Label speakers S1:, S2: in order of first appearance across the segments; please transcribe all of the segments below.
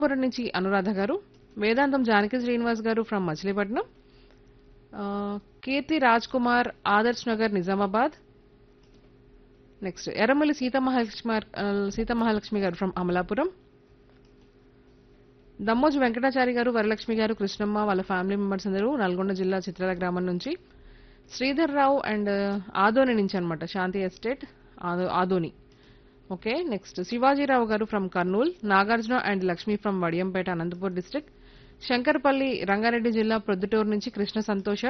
S1: పురం నుంచి అనురాధ గారు వేదాంతం జానకి శ్రీనివాస్ గారు ఫ్రమ్ మచిలీపట్నం ఆ, కీర్తి రాజ్ కుమార్ ఆదర్శ్ నగర్ నిజామాబాద్ నెక్స్ట్ ఎర్రమల్లి సీతమహాలక్ష్మి ఆ, సీతమహాలక్ష్మి గారు ఫ్రమ్ అమలాపురం దమ్మోజు వెంకటాచారి గారు వరలక్ష్మి గారు కృష్ణమ్మ వాళ్ళ ఫ్యామిలీ మెంబర్స్ అందరూ నల్గొండ జిల్లా చిత్రాల గ్రామం నుంచి శ్రీధర్ రావు అండ్ ఆదోని నుంచి అనమాట శాంతి ఎస్టేట్ ఆదో- ఆదోని ఓకే నెక్స్ట్ శివాజీరావు గారు from Kurnool Nagarjuna and Lakshmi from Vadiyampeta Anantapur district Shankarpalli Rangareddy జిల్లా ప్రొద్దుటూరు నుంచి కృష్ణ సంతోష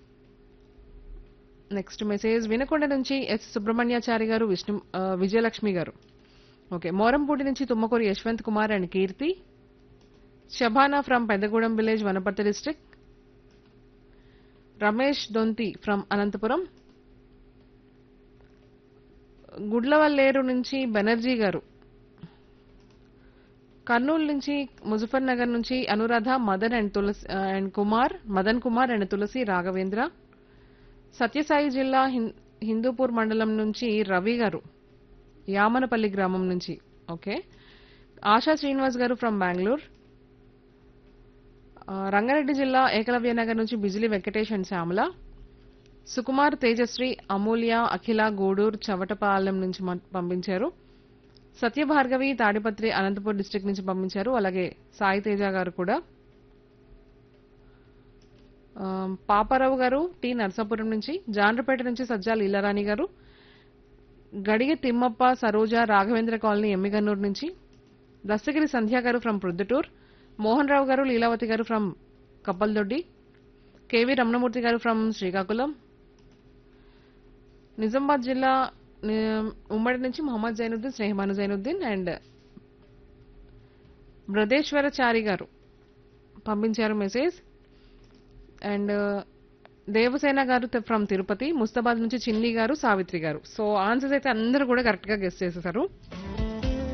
S1: నెక్స్ట్ మెసేజ్ వినకొండ నుంచి ఎస్ సుబ్రహ్మణ్యాచారి గారు విష్ణు ఆ, విజయలక్ష్మి గారు ఓకే మోరంపూడి నుంచి Tummakuru Yashwant Kumar and Keerthi Shabana from Peddagudem village Wanaparthy district Ramesh Donthi from Anantapuram Gudlavalleru నుంచి బెనర్జీ గారు కర్నూలు నుంచి ముజఫర్ నగర్ నుంచి Anuradha Madan and Tulasi and Kumar Madan Kumar and Tulasi Raghavendra Satyasai జిల్లా హిం- హిందూపూర్ మండలం నుంచి రవి గారు యామనపల్లి గ్రామం నుంచి ఓకే ఆశా శ్రీనివాస్ గారు ఫ్రమ్ బెంగళూరు ఆ, రంగారెడ్డి జిల్లా ఏకలవ్య నగర్ నుంచి బిజిలి వెంకటేష్ అండ్ శ్యామల సుకుమార్ తేజశ్రీ అమూల్య అఖిల గూడూరు చవటపాలెం నుంచి మన- పంపించారు సత్యభార్గవి తాడిపత్రి అనంతపూర్ డిస్ట్రిక్ట్ నుంచి పంపించారు అలాగే సాయి తేజ గారు కూడా ఆ, పాపారావు గారు టి నర్సాపురం నుంచి జాండ్రపేట నుంచి సజ్జాల ఇల్లరాణి గారు గడిగ తిమ్మప్ప సరోజ రాఘవేంద్ర కాలనీ ఎమ్మిగన్నూరు నుంచి దస్తగిరి సంధ్య గారు ఫ్రమ్ ప్రొద్దుటూర్ మోహన్ రావు గారు లీలావతి గారు ఫ్రమ్ కప్పల్దొడ్డి కేవి రమణమూర్తి గారు ఫ్రమ్ శ్రీకాకుళం నిజామాబాద్ జిల్లా ని- ఉమ్మడి నుంచి మొహమ్మద్ జైనుద్దీన్ స్నేహమాను జైనుద్దీన్ అండ్ బ్రదేశ్వరచారి గారు పంపించారు మెసేజ్ అండ్ దేవసేన గారు ఫ్రమ్ తిరుపతి ముస్తాబాద్ నుంచి చిన్ని గారు సావిత్రి గారు సో ఆన్సర్స్ అయితే అందరూ కూడా కరెక్ట్ గా గెస్ట్ చేసేసారు